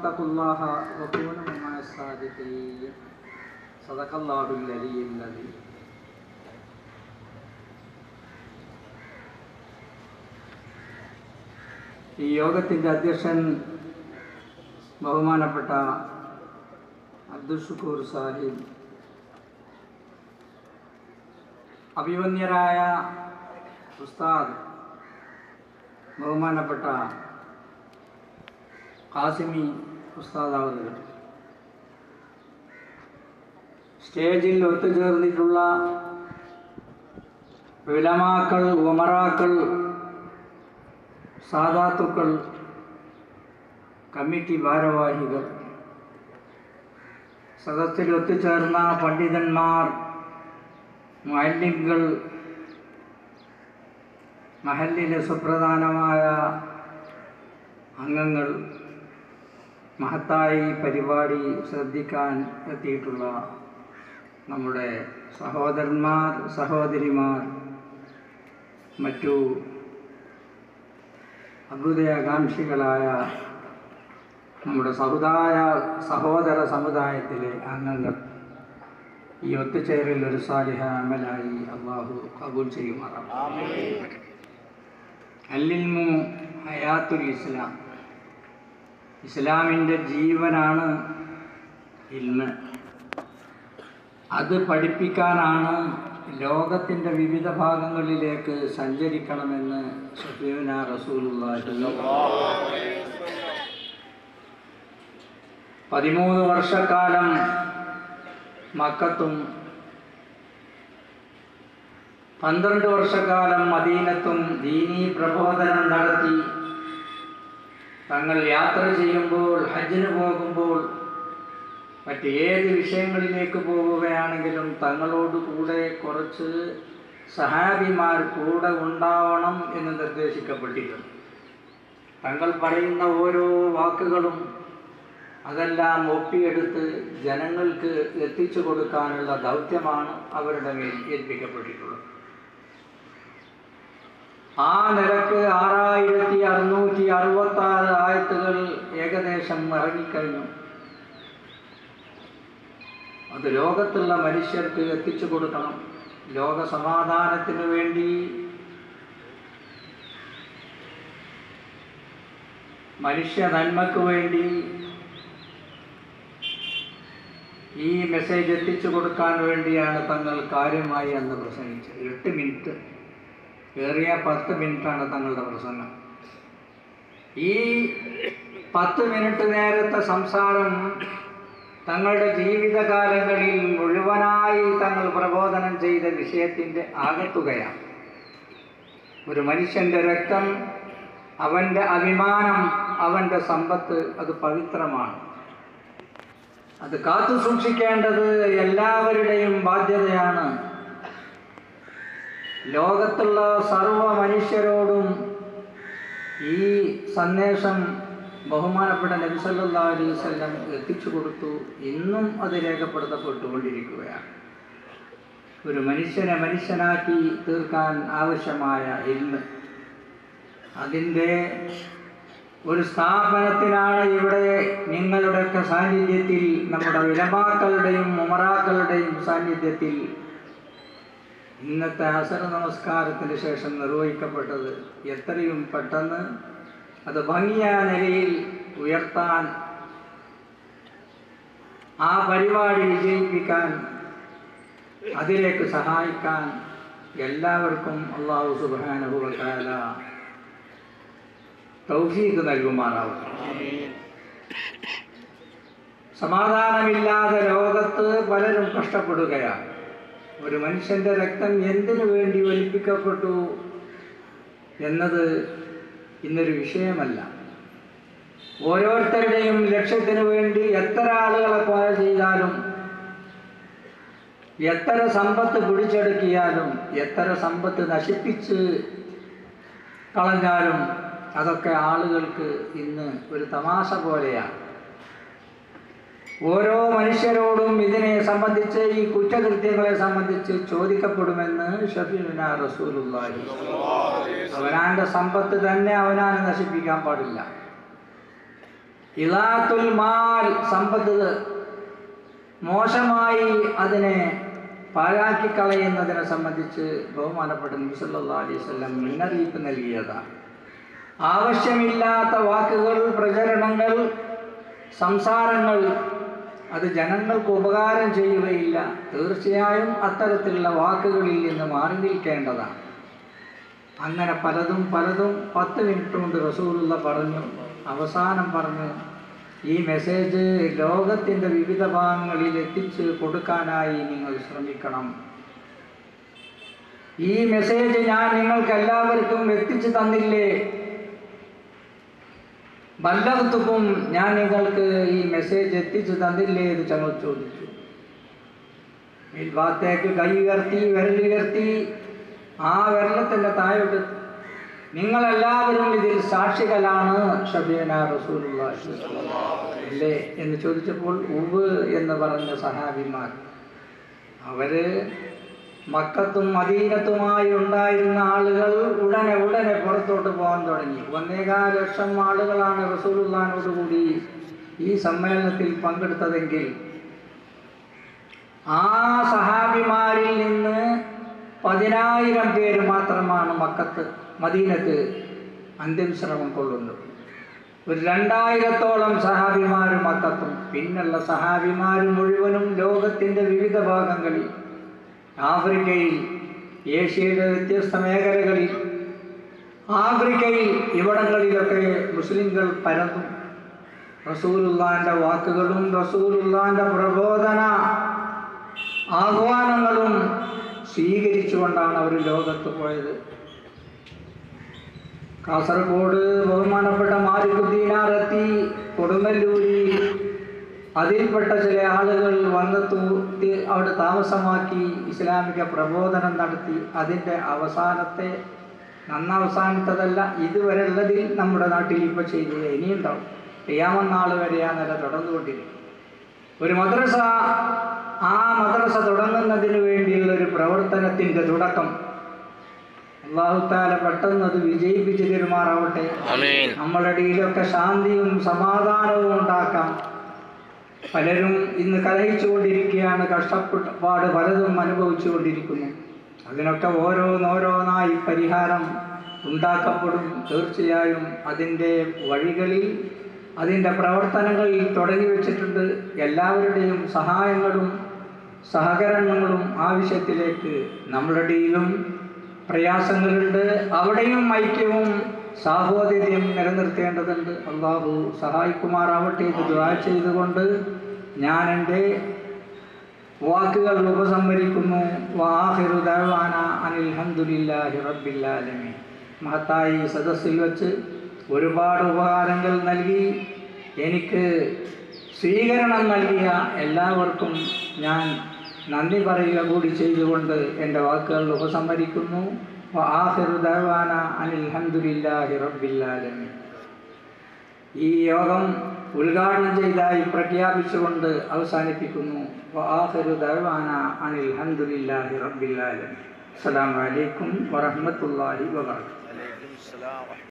واتقوا الله وكونوا مع الصادقين صدق الله العلي العظيم ഈ യോഗത്തിൻ്റെ അധ്യക്ഷൻ ബഹുമാനപ്പെട്ട അബ്ദുൽ ഷുക്കൂർ സാഹിബ് അഭിമന്യരായ ഉസ്താദ് ബഹുമാനപ്പെട്ട ഖാസിമി ഉസ്താദ് അവറുകൾ സ്റ്റേജിൽ ഒത്തുചേർന്നിട്ടുള്ള വിലമാക്കൾ ഉമറാക്കൾ സാധാത്തുക്കൾ കമ്മിറ്റി ഭാരവാഹികൾ സദസ്സിൽ ഒത്തുചേർന്ന പണ്ഡിതന്മാർ മാലിന്യങ്ങൾ മഹലിലെ സുപ്രധാനമായ അംഗങ്ങൾ മഹത്തായി പരിപാടി ശ്രദ്ധിക്കാൻ എത്തിയിട്ടുള്ള നമ്മുടെ സഹോദരന്മാർ സഹോദരിമാർ മറ്റു അഭ്യുദയാകാംക്ഷികളായ നമ്മുടെ സമുദായ സഹോദര സമുദായത്തിലെ അംഗങ്ങൾ ഈ ഒത്തുചേരൽ ഒരു സാലിഹ അമലായി അള്ളാഹു കബൂൽ ചെയ്യുമാറാം അല്ലിൽമു ഹയാത്തുൽ ഇസ്ലാം ഇസ്ലാമിൻ്റെ ജീവനാണ് ഇൽമ് അത് പഠിപ്പിക്കാനാണ് ലോകത്തിൻ്റെ വിവിധ ഭാഗങ്ങളിലേക്ക് സഞ്ചരിക്കണമെന്ന് ഷഫീന റസൂലുള്ളാഹി പതിമൂന്ന് വർഷക്കാലം മക്കത്തും പന്ത്രണ്ട് വർഷക്കാലം മദീനത്തും ദീനീ പ്രബോധനം നടത്തി തങ്ങൾ യാത്ര ചെയ്യുമ്പോൾ ഹജ്ജിന് പോകുമ്പോൾ മറ്റ് ഏത് വിഷയങ്ങളിലേക്ക് പോവുകയാണെങ്കിലും തങ്ങളോട് കൂടെ കുറച്ച് സഹാബിമാർ കൂടെ ഉണ്ടാവണം എന്ന് നിർദ്ദേശിക്കപ്പെട്ടിട്ടുണ്ട് തങ്ങൾ പറയുന്ന ഓരോ വാക്കുകളും അതെല്ലാം ഒപ്പിയെടുത്ത് ജനങ്ങൾക്ക് എത്തിച്ചു കൊടുക്കാനുള്ള ദൗത്യമാണ് അവരുടെ മേൽ ഏൽപ്പിക്കപ്പെട്ടിട്ടുള്ളത് ആ നിരക്ക് ആറായിരത്തി അറുന്നൂറ്റി അറുപത്തി ആറ് ആയത്തുകൾ ഏകദേശം ഇറങ്ങിക്കഴിഞ്ഞു അത് ലോകത്തുള്ള മനുഷ്യർക്ക് എത്തിച്ചു കൊടുക്കണം ലോക സമാധാനത്തിന് വേണ്ടി മനുഷ്യ നന്മക്ക് വേണ്ടി ഈ മെസ്സേജ് എത്തിച്ചു കൊടുക്കാൻ വേണ്ടിയാണ് തങ്ങൾ കാര്യമായി അന്ന് പ്രസംഗിച്ചത് എട്ട് മിനിറ്റ് ഏറിയ പത്ത് മിനിറ്റാണ് തങ്ങളുടെ പ്രസംഗം ഈ പത്ത് മിനിറ്റ് നേരത്തെ സംസാരം തങ്ങളുടെ ജീവിതകാലങ്ങളിൽ മുഴുവനായി തങ്ങൾ പ്രബോധനം ചെയ്ത വിഷയത്തിൻ്റെ ആകത്തുകയാണ് ഒരു മനുഷ്യൻ്റെ രക്തം അവൻ്റെ അഭിമാനം അവൻ്റെ സമ്പത്ത് അത് പവിത്രമാണ് അത് കാത്തു സൂക്ഷിക്കേണ്ടത് എല്ലാവരുടെയും ബാധ്യതയാണ് ലോകത്തുള്ള സർവ മനുഷ്യരോടും ഈ സന്ദേശം ബഹുമാനപ്പെട്ട നബിസല്ലാ അലൈഹി വസല്ലം എത്തിച്ചു കൊടുത്തു ഇന്നും അത് രേഖപ്പെടുത്തപ്പെട്ടുകൊണ്ടിരിക്കുകയാണ് ഒരു മനുഷ്യനെ മനുഷ്യനാക്കി തീർക്കാൻ ആവശ്യമായ ഇൽമ് അതിൻ്റെ ഒരു സ്ഥാപനത്തിനാണ് ഇവിടെ നിങ്ങളുടെയൊക്കെ സാന്നിധ്യത്തിൽ നമ്മുടെ വിലമാക്കളുടെയും ഉമറാക്കളുടെയും സാന്നിധ്യത്തിൽ ഇന്നത്തെ അസര നമസ്കാരത്തിന് ശേഷം നിർവഹിക്കപ്പെട്ടത് എത്രയും പെട്ടെന്ന് അത് ഭംഗിയായ നിലയിൽ ഉയർത്താൻ ആ പരിപാടി വിജയിപ്പിക്കാൻ അതിലേക്ക് സഹായിക്കാൻ എല്ലാവർക്കും അള്ളാഹു സുബാനുഭവകാല തൗഫീഖ് നൽകുമാറാവട്ടെ സമാധാനമില്ലാതെ ലോകത്ത് പലരും കഷ്ടപ്പെടുകയാണ് ഒരു മനുഷ്യൻ്റെ രക്തം എന്തിനു വേണ്ടി ഒലിപ്പിക്കപ്പെട്ടു എന്നത് ഇന്നൊരു വിഷയമല്ല ഓരോരുത്തരുടെയും ലക്ഷ്യത്തിനു വേണ്ടി എത്ര ആളുകളെ കൊല ചെയ്താലും എത്ര സമ്പത്ത് പിടിച്ചെടുക്കിയാലും എത്ര സമ്പത്ത് നശിപ്പിച്ച് കളഞ്ഞാലും അതൊക്കെ ആളുകൾക്ക് ഇന്ന് ഒരു തമാശ പോലെയാണ് ഓരോ മനുഷ്യരോടും ഇതിനെ സംബന്ധിച്ച് ഈ കുറ്റകൃത്യങ്ങളെ സംബന്ധിച്ച് ചോദിക്കപ്പെടുമെന്ന് ഷഫീന റസൂലുള്ളാഹി അവനാൻ്റെ സമ്പത്ത് തന്നെ അവനാണ് നശിപ്പിക്കാൻ പാടില്ല ഇലാത്തുൽ മാൽ സമ്പത്ത് മോശമായി അതിനെ പാഴാക്കി കളയുന്നതിനെ സംബന്ധിച്ച് ബഹുമാനപ്പെട്ട നബിസല്ലാ അലൈഹി വസല്ലം മുന്നറിയിപ്പ് നൽകിയതാണ് ആവശ്യമില്ലാത്ത വാക്കുകൾ പ്രചരണങ്ങൾ സംസാരങ്ങൾ അത് ജനങ്ങൾക്ക് ഉപകാരം ചെയ്യുകയില്ല തീർച്ചയായും അത്തരത്തിലുള്ള വാക്കുകളിൽ നിന്ന് മാറി നിൽക്കേണ്ടതാണ് അങ്ങനെ പലതും പലതും പത്ത് മിനിറ്റ് കൊണ്ട് റസൂലുള്ള പറഞ്ഞു അവസാനം പറഞ്ഞു ഈ മെസ്സേജ് ലോകത്തിൻ്റെ വിവിധ ഭാഗങ്ങളിൽ എത്തിച്ച് കൊടുക്കാനായി നിങ്ങൾ ശ്രമിക്കണം ഈ മെസ്സേജ് ഞാൻ നിങ്ങൾക്ക് എല്ലാവർക്കും എത്തിച്ചു തന്നില്ലേ വല്ലതുക്കും ഞാൻ നിങ്ങൾക്ക് ഈ മെസ്സേജ് എത്തിച്ചു തന്നില്ലേ എന്ന് ഞങ്ങൾ ചോദിച്ചു ഭാഗത്തേക്ക് കൈ ഉയർത്തി വിരലുയർത്തി ആ വിരലത്തിൻ്റെ താഴോട്ട് നിങ്ങളെല്ലാവരും ഇതിൽ സാക്ഷികളാണ് ഷബീന റസൂലുള്ള അല്ലേ എന്ന് ചോദിച്ചപ്പോൾ ഉവ് എന്ന് പറഞ്ഞ സഹാബിമാർ അവര് മക്കത്തും മദീനത്തുമായി ഉണ്ടായിരുന്ന ആളുകൾ ഉടനെ ഉടനെ പുറത്തോട്ട് പോകാൻ തുടങ്ങി ഒന്നേകാൽ ലക്ഷം ആളുകളാണ് റസൂലുള്ളാനോടുകൂടി ഈ സമ്മേളനത്തിൽ പങ്കെടുത്തതെങ്കിൽ ആ സഹാബിമാരിൽ നിന്ന് പതിനായിരം പേര് മാത്രമാണ് മക്കത്ത് മദീനത്ത് അന്ത്യവിശ്രമം കൊള്ളുന്നത് ഒരു രണ്ടായിരത്തോളം സഹാബിമാർ മക്കത്തും പിന്നുള്ള സഹാബിമാർ മുഴുവനും ലോകത്തിൻ്റെ വിവിധ ഭാഗങ്ങളിൽ ആഫ്രിക്കയിൽ ഏഷ്യയുടെ വ്യത്യസ്ത മേഖലകളിൽ ആഫ്രിക്കയിൽ ഇവിടങ്ങളിലൊക്കെ മുസ്ലിങ്ങൾ പരന്നു റസൂലുള്ളാൻ്റെ വാക്കുകളും റസൂലുള്ളാൻ്റെ പ്രബോധന ആഹ്വാനങ്ങളും സ്വീകരിച്ചുകൊണ്ടാണ് അവർ ലോകത്ത് പോയത് കാസർഗോഡ് ബഹുമാനപ്പെട്ട മാലിക്കുദ്ദീനാറെത്തി കൊടുങ്ങല്ലൂരിൽ അതിൽപ്പെട്ട ചില ആളുകൾ വന്നെത്തി അവിടെ താമസമാക്കി ഇസ്ലാമിക പ്രബോധനം നടത്തി അതിൻ്റെ അവസാനത്തെ നന്നവസാനത്തതല്ല ഇതുവരെ ഉള്ളതിൽ നമ്മുടെ നാട്ടിൽ ഇപ്പോൾ ചെയ്ത് ഇനിയുണ്ടാവും ചെയ്യാമെന്നാൾ വരെ ആ നില തുടർന്നുകൊണ്ടിരിക്കും ഒരു മദ്രസ ആ മദ്രസ തുടങ്ങുന്നതിന് വേണ്ടിയുള്ള ഒരു പ്രവർത്തനത്തിൻ്റെ തുടക്കം അള്ളാഹുത്താല പെട്ടെന്ന് അത് വിജയിപ്പിച്ച് തരുമാറാവട്ടെ ആമീൻ നമ്മുടെ ഇടയിലൊക്കെ ശാന്തിയും സമാധാനവും ഉണ്ടാക്കാം പലരും ഇന്ന് കലഹിച്ചുകൊണ്ടിരിക്കുകയാണ് കഷ്ടപ്പാട് പലതും അനുഭവിച്ചുകൊണ്ടിരിക്കുന്നു അതിനൊക്കെ ഓരോന്നോരോന്നായി പരിഹാരം ഉണ്ടാക്കപ്പെടും തീർച്ചയായും അതിൻ്റെ വഴികളിൽ അതിൻ്റെ പ്രവർത്തനങ്ങളിൽ തുടങ്ങി വെച്ചിട്ടുണ്ട് എല്ലാവരുടെയും സഹായങ്ങളും സഹകരണങ്ങളും ആവശ്യത്തിലേക്ക് നമ്മളുടെ ഇടയിലും പ്രയാസങ്ങളുണ്ട് അവിടെയും ഐക്യവും സാഹോദര്യം നിലനിർത്തേണ്ടതുണ്ട് അള്ളാഹു സഹായിക്കുമാറാവട്ടെ ഇത് ദ്വാ ചെയ്തുകൊണ്ട് ഞാൻ എൻ്റെ വാക്കുകൾ ഉപസംഹരിക്കുന്നു വാഹിറു ദഅവാന അനിൽ ഹംദുലില്ലാഹി റബ്ബിൽ ആലമീൻ മഹത്തായി ഈ സദസ്സിൽ വെച്ച് ഒരുപാട് ഉപകാരങ്ങൾ നൽകി എനിക്ക് സ്വീകരണം നൽകിയ എല്ലാവർക്കും ഞാൻ നന്ദി പറയുക കൂടി ചെയ്തുകൊണ്ട് എൻ്റെ വാക്കുകൾ ഉപസംഹരിക്കുന്നു ആഹിറു ദഅവാന അനിൽ ഹംദുലില്ലാഹി റബ്ബിൽ ആലമീൻ ഈ യോഗം ഉദ്ഘാടനം ചെയ്തതായി പ്രഖ്യാപിച്ചുകൊണ്ട് അവസാനിപ്പിക്കുന്നു വആഖിറു ദഅവാന അനിൽ ഹംദുലില്ലാഹി റബ്ബിൽ ആലമീൻ അസ്സലാമു അലൈക്കും വറഹ്മത്തുള്ളാഹി വബറകാതുഹു